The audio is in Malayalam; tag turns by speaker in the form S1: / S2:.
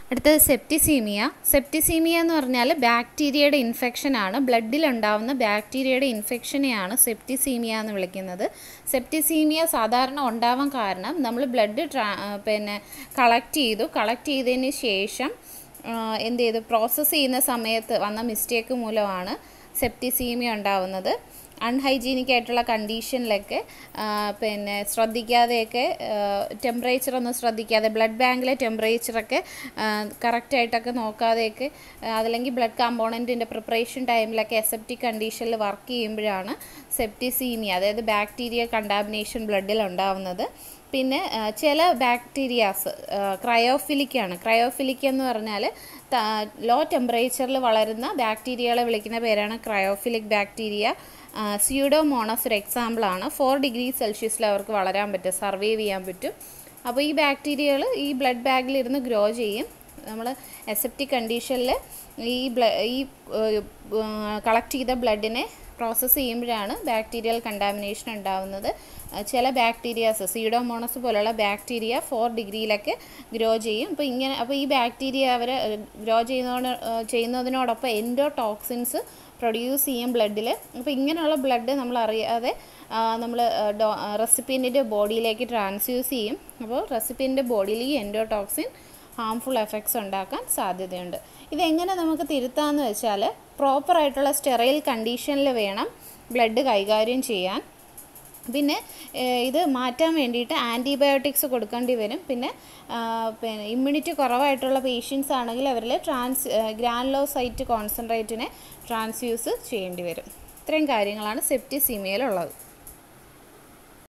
S1: അടുത്തത് സെപ്റ്റിസീമിയ സെപ്റ്റിസീമിയ എന്ന് പറഞ്ഞാൽ ബാക്ടീരിയയുടെ ഇൻഫെക്ഷനാണ് ബ്ലഡിലുണ്ടാവുന്ന ബാക്ടീരിയയുടെ ഇൻഫെക്ഷനെയാണ് സെപ്റ്റിസീമിയ എന്ന് വിളിക്കുന്നത് സെപ്റ്റിസീമിയ സാധാരണ ഉണ്ടാവാൻ കാരണം നമ്മൾ ബ്ലഡ് ട്രാ പിന്നെ കളക്ട് ചെയ്തു കളക്ട് ചെയ്തതിന് ശേഷം എന്ത് ചെയ്തു പ്രോസസ്സ് ചെയ്യുന്ന സമയത്ത് വന്ന മിസ്റ്റേക്ക് മൂലമാണ് സെപ്റ്റിസീമിയ ഉണ്ടാവുന്നത് അൺഹൈജീനിക് ആയിട്ടുള്ള കണ്ടീഷനിലൊക്കെ പിന്നെ ശ്രദ്ധിക്കാതെയൊക്കെ ടെമ്പറേച്ചർ ഒന്നും ശ്രദ്ധിക്കാതെ ബ്ലഡ് ബാങ്കിലെ ടെമ്പറേച്ചറൊക്കെ കറക്റ്റായിട്ടൊക്കെ നോക്കാതെയൊക്കെ അതല്ലെങ്കിൽ ബ്ലഡ് കമ്പോണൻറ്റിൻ്റെ പ്രിപ്പറേഷൻ ടൈമിലൊക്കെ എസെപ്റ്റിക് കണ്ടീഷനിൽ വർക്ക് ചെയ്യുമ്പോഴാണ് സെപ്റ്റിസീമിയ അതായത് ബാക്ടീരിയ കണ്ടാമിനേഷൻ ബ്ലഡിൽ ഉണ്ടാവുന്നത് പിന്നെ ചില ബാക്ടീരിയാസ് ക്രയോഫിലിക്കാണ് ക്രയോഫിലിക് എന്ന് പറഞ്ഞാൽ ലോ ടെമ്പറേച്ചറിൽ വളരുന്ന ബാക്ടീരിയകളെ വിളിക്കുന്ന പേരാണ് ക്രയോഫിലിക് ബാക്ടീരിയ സ്യൂഡോമോണസ് ഒരു എക്സാമ്പിളാണ് ഫോർ ഡിഗ്രി സെൽഷ്യസിൽ അവർക്ക് വളരാൻ പറ്റും സർവൈവ് ചെയ്യാൻ പറ്റും അപ്പോൾ ഈ ബാക്ടീരിയകൾ ഈ ബ്ലഡ് ബാഗിലിരുന്ന് ഗ്രോ ചെയ്യും നമ്മൾ എസെപ്റ്റിക് കണ്ടീഷനിൽ ഈ ബ്ല ഈ കളക്ട് ചെയ്ത ബ്ലഡിനെ പ്രോസസ്സ് ചെയ്യുമ്പോഴാണ് ബാക്ടീരിയൽ കണ്ടാമിനേഷൻ ഉണ്ടാവുന്നത് ചില ബാക്ടീരിയാസ് സീഡോമോണസ് പോലുള്ള ബാക്ടീരിയ ഫോർ ഡിഗ്രിയിലൊക്കെ ഗ്രോ ചെയ്യും അപ്പോൾ ഇങ്ങനെ അപ്പോൾ ഈ ബാക്ടീരിയ അവർ ഗ്രോ ചെയ്യുന്നതോട് ചെയ്യുന്നതിനോടൊപ്പം എൻഡോ ടോക്സിൻസ് പ്രൊഡ്യൂസ് ചെയ്യും ബ്ലഡിൽ അപ്പോൾ ഇങ്ങനെയുള്ള ബ്ലഡ് നമ്മൾ അറിയാതെ നമ്മൾ ഡോ റെസിപ്പിയൻറ്റിൻ്റെ ബോഡിയിലേക്ക് ട്രാൻസ്യൂസ് ചെയ്യും അപ്പോൾ റെസിപ്പിയൻ്റെ ബോഡിയിൽ ഈ എൻഡോടോക്സിൻ ഹാംഫുൾ എഫക്ട്സ് ഉണ്ടാക്കാൻ സാധ്യതയുണ്ട് ഇതെങ്ങനെ നമുക്ക് തിരുത്താമെന്ന് വെച്ചാൽ പ്രോപ്പറായിട്ടുള്ള സ്റ്റെറൈൽ കണ്ടീഷനിൽ വേണം ബ്ലഡ് കൈകാര്യം ചെയ്യാൻ പിന്നെ ഇത് മാറ്റാൻ വേണ്ടിയിട്ട് ആൻറ്റിബയോട്ടിക്സ് കൊടുക്കേണ്ടി വരും പിന്നെ പിന്നെ ഇമ്മ്യൂണിറ്റി കുറവായിട്ടുള്ള പേഷ്യൻസ് ആണെങ്കിൽ അവരിൽ ട്രാൻസ് ഗ്രാൻലോസൈറ്റ് കോൺസെൻട്രേറ്റിനെ ട്രാൻസ്യൂസ് ചെയ്യേണ്ടി വരും ഇത്രയും കാര്യങ്ങളാണ് സെപ്റ്റിസീമിയയിലുള്ളത്